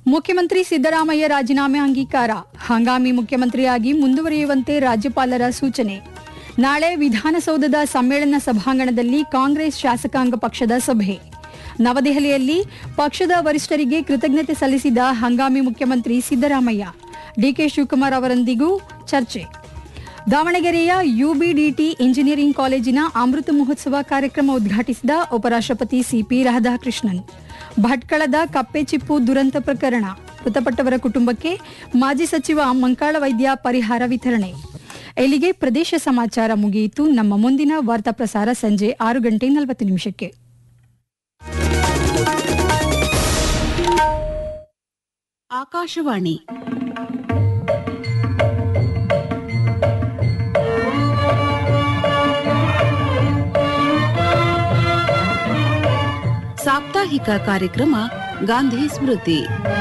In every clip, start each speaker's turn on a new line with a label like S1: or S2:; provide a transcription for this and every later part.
S1: ಮುಖ್ಯಮಂತ್ರಿ ಸಿದ್ದರಾಮಯ್ಯ ರಾಜೀನಾಮೆ ಅಂಗೀಕಾರ ಹಂಗಾಮಿ ಮುಖ್ಯಮಂತ್ರಿಯಾಗಿ ಮುಂದುವರಿಯುವಂತೆ ರಾಜ್ಯಪಾಲರ ಸೂಚನೆ ನಾಳೆ ವಿಧಾನಸೌಧದ ಸಮ್ಮೇಳನ ಸಭಾಂಗಣದಲ್ಲಿ ಕಾಂಗ್ರೆಸ್ ಶಾಸಕಾಂಗ ಪಕ್ಷದ ಸಭೆ ನವದೆಹಲಿಯಲ್ಲಿ ಪಕ್ಷದ ವರಿಷ್ಠರಿಗೆ ಕೃತಜ್ಞತೆ ಸಲ್ಲಿಸಿದ ಹಂಗಾಮಿ ಮುಖ್ಯಮಂತ್ರಿ ಸಿದ್ದರಾಮಯ್ಯ ಡಿಕೆ ಶಿವಕುಮಾರ್ ಅವರೊಂದಿಗೂ ಚರ್ಚೆ ದಾವಣಗೆರೆಯ ಯುಬಿಡಿಟಿ ಇಂಜಿನಿಯರಿಂಗ್ ಕಾಲೇಜಿನ ಅಮೃತ ಮಹೋತ್ಸವ ಕಾರ್ಯಕ್ರಮ ಉದ್ಘಾಟಿಸಿದ ಉಪರಾಷ್ಟ್ರಪತಿ ಸಿಪಿ ರಾಧಾಕೃಷ್ಣನ್ ಭಟ್ಕಳದ ಕಪ್ಪೆ ಚಿಪ್ಪು ದುರಂತ ಪ್ರಕರಣ ಮೃತಪಟ್ಟವರ ಕುಟುಂಬಕ್ಕೆ ಮಾಜಿ ಸಚಿವ ಮಂಕಾಳ ವೈದ್ಯ ಪರಿಹಾರ ವಿತರಣೆ ಇಲ್ಲಿಗೆ ಪ್ರದೇಶ ಸಮಾಚಾರ ಮುಗಿಯಿತು ನಮ್ಮ ಮುಂದಿನ ವಾರ್ತಾ ಪ್ರಸಾರ ಸಂಜೆ ಆರು ಗಂಟೆ ನಲವತ್ತು ನಿಮಿಷಕ್ಕೆ
S2: ಆಕಾಶವಾಣಿ ಸಾಪ್ತಾಹಿಕ ಕಾರ್ಯಕ್ರಮ ಗಾಂಧಿ ಸ್ಮೃತಿ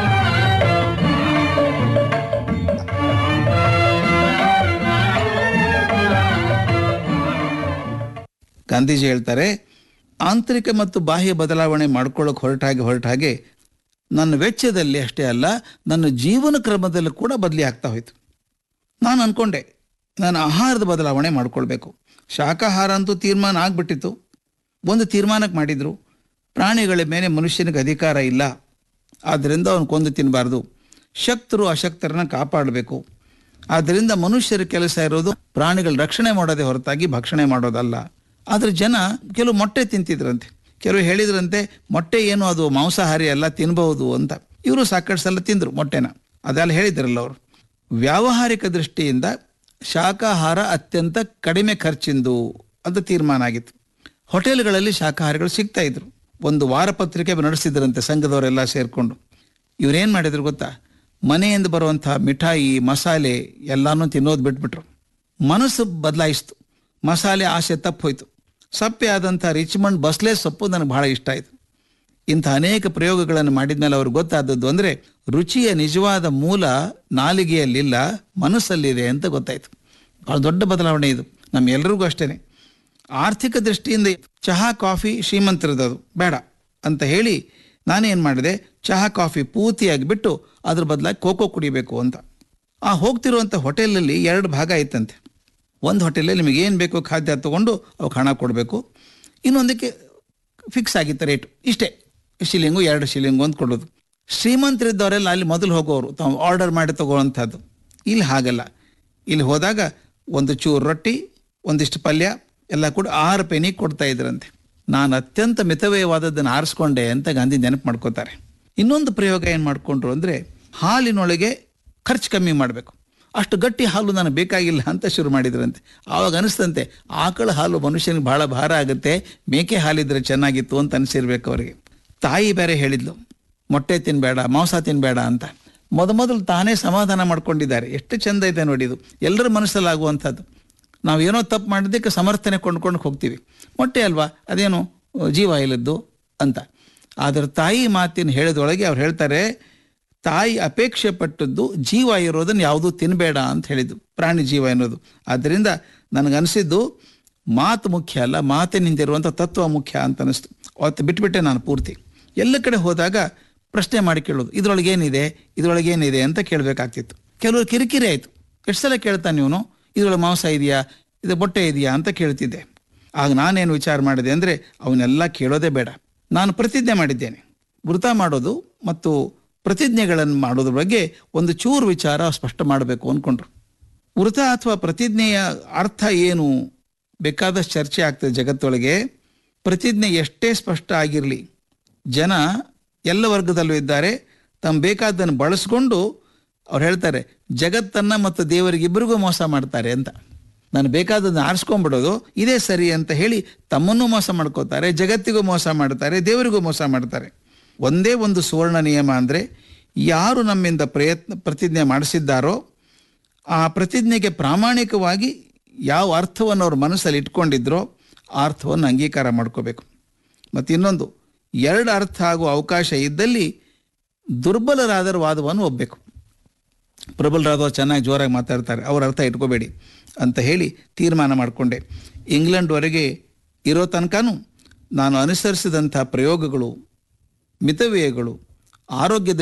S3: ಗಾಂಧೀಜಿ ಹೇಳ್ತಾರೆ ಆಂತರಿಕ ಮತ್ತು ಬಾಹ್ಯ ಬದಲಾವಣೆ ಮಾಡ್ಕೊಳ್ಳೋಕೆ ಹೊರಟ ಹಾಗೆ ಹೊರಟ ಹಾಗೆ ನನ್ನ ವೆಚ್ಚದಲ್ಲಿ ಅಷ್ಟೇ ಅಲ್ಲ ನನ್ನ ಜೀವನ ಕ್ರಮದಲ್ಲೂ ಕೂಡ ಬದಲಿ ಆಗ್ತಾ ಹೋಯ್ತು ನಾನು ಅನ್ಕೊಂಡೆ ನಾನು ಆಹಾರದ ಬದಲಾವಣೆ ಮಾಡ್ಕೊಳ್ಬೇಕು ಶಾಕಾಹಾರ ಅಂತೂ ತೀರ್ಮಾನ ಆಗ್ಬಿಟ್ಟಿತ್ತು ಒಂದು ತೀರ್ಮಾನಕ್ಕೆ ಮಾಡಿದ್ರು ಪ್ರಾಣಿಗಳ ಮೇಲೆ ಮನುಷ್ಯನಿಗೆ ಅಧಿಕಾರ ಇಲ್ಲ ಆದ್ದರಿಂದ ಅವನು ಕೊಂದು ತಿನ್ನಬಾರ್ದು ಶಕ್ತರು ಅಶಕ್ತರನ್ನ ಕಾಪಾಡಬೇಕು ಆದ್ದರಿಂದ ಮನುಷ್ಯರ ಕೆಲಸ ಇರೋದು ಪ್ರಾಣಿಗಳ ರಕ್ಷಣೆ ಮಾಡೋದೇ ಹೊರತಾಗಿ ಭಕ್ಷಣೆ ಮಾಡೋದಲ್ಲ ಆದರೆ ಜನ ಕೆಲವು ಮೊಟ್ಟೆ ತಿಂತಿದ್ರಂತೆ ಕೆಲವು ಹೇಳಿದ್ರಂತೆ ಮೊಟ್ಟೆ ಏನು ಅದು ಮಾಂಸಾಹಾರಿ ಅಲ್ಲ ತಿನ್ಬಹುದು ಅಂತ ಇವರು ಸಾಕಷ್ಟು ಸಲ ತಿಂದರು ಮೊಟ್ಟೆನ ಅದೆಲ್ಲ ಹೇಳಿದ್ರಲ್ಲ ಅವರು ವ್ಯಾವಹಾರಿಕ ದೃಷ್ಟಿಯಿಂದ ಶಾಕಾಹಾರ ಅತ್ಯಂತ ಕಡಿಮೆ ಖರ್ಚಿಂದು ಅಂತ ತೀರ್ಮಾನ ಆಗಿತ್ತು ಹೋಟೆಲ್ಗಳಲ್ಲಿ ಶಾಕಾಹಾರಿಗಳು ಸಿಗ್ತಾ ಇದ್ರು ಒಂದು ವಾರಪತ್ರಿಕೆ ನಡೆಸಿದ್ರಂತೆ ಸಂಘದವರೆಲ್ಲ ಸೇರಿಕೊಂಡು ಇವ್ರೇನು ಮಾಡಿದ್ರು ಗೊತ್ತಾ ಮನೆಯಿಂದ ಬರುವಂತಹ ಮಿಠಾಯಿ ಮಸಾಲೆ ಎಲ್ಲಾನು ತಿನ್ನೋದು ಬಿಟ್ಬಿಟ್ರು ಮನಸ್ಸು ಬದಲಾಯಿಸ್ತು ಮಸಾಲೆ ಆಸೆ ತಪ್ಪೋಯ್ತು ಸಪ್ಪೆ ಆದಂಥ ರಿಚ್ಮಂಡ್ ಬಸ್ಲೆ ಸೊಪ್ಪು ನನಗೆ ಬಹಳ ಇಷ್ಟ ಆಯಿತು ಇಂಥ ಅನೇಕ ಪ್ರಯೋಗಗಳನ್ನು ಮಾಡಿದ್ಮೇಲೆ ಅವ್ರಿಗೆ ಗೊತ್ತಾದದ್ದು ಅಂದರೆ ರುಚಿಯ ನಿಜವಾದ ಮೂಲ ನಾಲಿಗೆಯಲ್ಲಿಲ್ಲ ಮನಸ್ಸಲ್ಲಿದೆ ಅಂತ ಗೊತ್ತಾಯ್ತು ಬಹಳ ದೊಡ್ಡ ಬದಲಾವಣೆ ಇದು ನಮ್ಮೆಲ್ಲರಿಗೂ ಅಷ್ಟೇನೆ ಆರ್ಥಿಕ ದೃಷ್ಟಿಯಿಂದ ಚಹಾ ಕಾಫಿ ಶ್ರೀಮಂತರದದು ಬೇಡ ಅಂತ ಹೇಳಿ ನಾನೇನು ಮಾಡಿದೆ ಚಹಾ ಕಾಫಿ ಪೂರ್ತಿಯಾಗಿ ಬಿಟ್ಟು ಅದ್ರ ಬದಲಾಗಿ ಕೋಕೋ ಕುಡಿಬೇಕು ಅಂತ ಆ ಹೋಗ್ತಿರುವಂಥ ಹೋಟೆಲಲ್ಲಿ ಎರಡು ಭಾಗ ಇತ್ತಂತೆ ಒಂದು ಹೋಟೆಲಲ್ಲಿ ನಿಮಗೆ ಏನು ಬೇಕೋ ಖಾದ್ಯ ತಗೊಂಡು ಅವಕ್ಕೆ ಹಣ ಕೊಡಬೇಕು ಇನ್ನೊಂದಕ್ಕೆ ಫಿಕ್ಸ್ ಆಗಿತ್ತು ರೇಟು ಇಷ್ಟೇ ಶಿಲಿಂಗು ಎರಡು ಶಿಲಿಂಗು ಅಂತ ಕೊಡೋದು ಶ್ರೀಮಂತರಿದ್ದವರೆಲ್ಲ ಅಲ್ಲಿ ಮೊದಲು ಹೋಗೋರು ತಾವು ಆರ್ಡರ್ ಮಾಡಿ ತಗೋವಂಥದ್ದು ಇಲ್ಲಿ ಹಾಗಲ್ಲ ಇಲ್ಲಿ ಹೋದಾಗ ಒಂದು ಚೂರು ರೊಟ್ಟಿ ಒಂದಿಷ್ಟು ಪಲ್ಯ ಎಲ್ಲ ಕೂಡ ಆರು ಪೆನಿ ಕೊಡ್ತಾ ಇದ್ರಂತೆ ನಾನು ಅತ್ಯಂತ ಮಿತವ್ಯಯವಾದದ್ದನ್ನು ಆರಿಸ್ಕೊಂಡೆ ಅಂತ ಗಾಂಧಿ ನೆನಪು ಮಾಡ್ಕೋತಾರೆ ಇನ್ನೊಂದು ಪ್ರಯೋಗ ಏನು ಮಾಡಿಕೊಂಡ್ರು ಅಂದರೆ ಹಾಲಿನೊಳಗೆ ಖರ್ಚು ಕಮ್ಮಿ ಮಾಡಬೇಕು ಅಷ್ಟು ಗಟ್ಟಿ ಹಾಲು ನನಗೆ ಬೇಕಾಗಿಲ್ಲ ಅಂತ ಶುರು ಮಾಡಿದ್ರಂತೆ ಆವಾಗ ಅನಿಸ್ತಂತೆ ಆಕಳ ಹಾಲು ಮನುಷ್ಯನಿಗೆ ಬಹಳ ಭಾರ ಆಗುತ್ತೆ ಮೇಕೆ ಹಾಲಿದ್ರೆ ಚೆನ್ನಾಗಿತ್ತು ಅಂತ ಅನಿಸಿರ್ಬೇಕು ಅವರಿಗೆ ತಾಯಿ ಬೇರೆ ಹೇಳಿದ್ಲು ಮೊಟ್ಟೆ ತಿನ್ನಬೇಡ ಮಾಂಸ ತಿನ್ನಬೇಡ ಅಂತ ಮೊದಮೊದಲು ತಾನೇ ಸಮಾಧಾನ ಮಾಡ್ಕೊಂಡಿದ್ದಾರೆ ಎಷ್ಟು ಚಂದ ಇದೆ ನೋಡಿ ಇದು ಎಲ್ಲರ ಮನಸ್ಸಲ್ಲಾಗುವಂಥದ್ದು ನಾವು ಏನೋ ತಪ್ಪು ಮಾಡಿದ್ದಕ್ಕೆ ಸಮರ್ಥನೆ ಕೊಂಡ್ಕೊಂಡು ಹೋಗ್ತೀವಿ ಮೊಟ್ಟೆ ಅಲ್ವಾ ಅದೇನು ಜೀವ ಇಲ್ಲದ್ದು ಅಂತ ಆದರೆ ತಾಯಿ ಮಾತಿನ ಹೇಳಿದೊಳಗೆ ಅವ್ರು ಹೇಳ್ತಾರೆ ತಾಯಿ ಅಪೇಕ್ಷೆ ಪಟ್ಟದ್ದು ಜೀವ ಇರೋದನ್ನು ಯಾವುದೂ ತಿನ್ನಬೇಡ ಅಂತ ಹೇಳಿದ್ದು ಪ್ರಾಣಿ ಜೀವ ಎನ್ನೋದು ಆದ್ದರಿಂದ ನನಗನ್ಸಿದ್ದು ಮಾತು ಮುಖ್ಯ ಅಲ್ಲ ಮಾತಿನಿಂದಿರುವಂಥ ತತ್ವ ಮುಖ್ಯ ಅಂತ ಅನಿಸ್ತು ಅವತ್ತು ಬಿಟ್ಬಿಟ್ಟೆ ನಾನು ಪೂರ್ತಿ ಎಲ್ಲ ಕಡೆ ಹೋದಾಗ ಪ್ರಶ್ನೆ ಮಾಡಿ ಕೇಳೋದು ಇದ್ರೊಳಗೆ ಏನಿದೆ ಇದ್ರೊಳಗೆ ಏನಿದೆ ಅಂತ ಕೇಳಬೇಕಾಗ್ತಿತ್ತು ಕೆಲವರು ಕಿರಿಕಿರಿ ಆಯಿತು ಎಷ್ಟು ಸಲ ಕೇಳ್ತಾನೆ ಇವನು ಇದ್ರೊಳಗೆ ಮಾಂಸ ಇದೆಯಾ ಇದು ಮೊಟ್ಟೆ ಇದೆಯಾ ಅಂತ ಕೇಳ್ತಿದ್ದೆ ಆಗ ನಾನೇನು ವಿಚಾರ ಮಾಡಿದೆ ಅಂದರೆ ಅವನ್ನೆಲ್ಲ ಕೇಳೋದೇ ಬೇಡ ನಾನು ಪ್ರತಿಜ್ಞೆ ಮಾಡಿದ್ದೇನೆ ವೃತ ಮಾಡೋದು ಮತ್ತು ಪ್ರತಿಜ್ಞೆಗಳನ್ನು ಮಾಡೋದ್ರ ಬಗ್ಗೆ ಒಂದು ಚೂರು ವಿಚಾರ ಸ್ಪಷ್ಟ ಮಾಡಬೇಕು ಅಂದ್ಕೊಂಡ್ರು ವೃತ ಅಥವಾ ಪ್ರತಿಜ್ಞೆಯ ಅರ್ಥ ಏನು ಬೇಕಾದಷ್ಟು ಚರ್ಚೆ ಆಗ್ತದೆ ಜಗತ್ತೊಳಗೆ ಪ್ರತಿಜ್ಞೆ ಎಷ್ಟೇ ಸ್ಪಷ್ಟ ಆಗಿರಲಿ ಜನ ಎಲ್ಲ ವರ್ಗದಲ್ಲೂ ಇದ್ದಾರೆ ತಮ್ಮ ಬೇಕಾದ್ದನ್ನು ಬಳಸ್ಕೊಂಡು ಅವ್ರು ಹೇಳ್ತಾರೆ ಜಗತ್ತನ್ನ ಮತ್ತು ದೇವರಿಗಿಬ್ಬರಿಗೂ ಮೋಸ ಮಾಡ್ತಾರೆ ಅಂತ ನಾನು ಬೇಕಾದನ್ನು ಆರಿಸ್ಕೊಂಡ್ಬಿಡೋದು ಇದೇ ಸರಿ ಅಂತ ಹೇಳಿ ತಮ್ಮನ್ನೂ ಮೋಸ ಮಾಡ್ಕೋತಾರೆ ಜಗತ್ತಿಗೂ ಮೋಸ ಮಾಡ್ತಾರೆ ದೇವರಿಗೂ ಮೋಸ ಮಾಡ್ತಾರೆ ಒಂದೇ ಒಂದು ಸುವರ್ಣ ನಿಯಮ ಅಂದರೆ ಯಾರು ನಮ್ಮಿಂದ ಪ್ರಯತ್ನ ಪ್ರತಿಜ್ಞೆ ಮಾಡಿಸಿದ್ದಾರೋ ಆ ಪ್ರತಿಜ್ಞೆಗೆ ಪ್ರಾಮಾಣಿಕವಾಗಿ ಯಾವ ಅರ್ಥವನ್ನು ಅವ್ರ ಮನಸ್ಸಲ್ಲಿ ಇಟ್ಕೊಂಡಿದ್ರೋ ಆ ಅರ್ಥವನ್ನು ಅಂಗೀಕಾರ ಮಾಡ್ಕೋಬೇಕು ಮತ್ತು ಇನ್ನೊಂದು ಎರಡು ಅರ್ಥ ಆಗುವ ಅವಕಾಶ ಇದ್ದಲ್ಲಿ ದುರ್ಬಲರಾದರ ವಾದವನ್ನು ಒಪ್ಪಬೇಕು ಪ್ರಬಲರಾದವರು ಚೆನ್ನಾಗಿ ಜೋರಾಗಿ ಮಾತಾಡ್ತಾರೆ ಅವ್ರ ಅರ್ಥ ಇಟ್ಕೋಬೇಡಿ ಅಂತ ಹೇಳಿ ತೀರ್ಮಾನ ಮಾಡಿಕೊಂಡೆ ಇಂಗ್ಲೆಂಡ್ವರೆಗೆ ಇರೋ ತನಕನೂ ನಾನು ಅನುಸರಿಸಿದಂಥ ಪ್ರಯೋಗಗಳು ಮಿತವ್ಯಯಗಳು ಆರೋಗ್ಯದ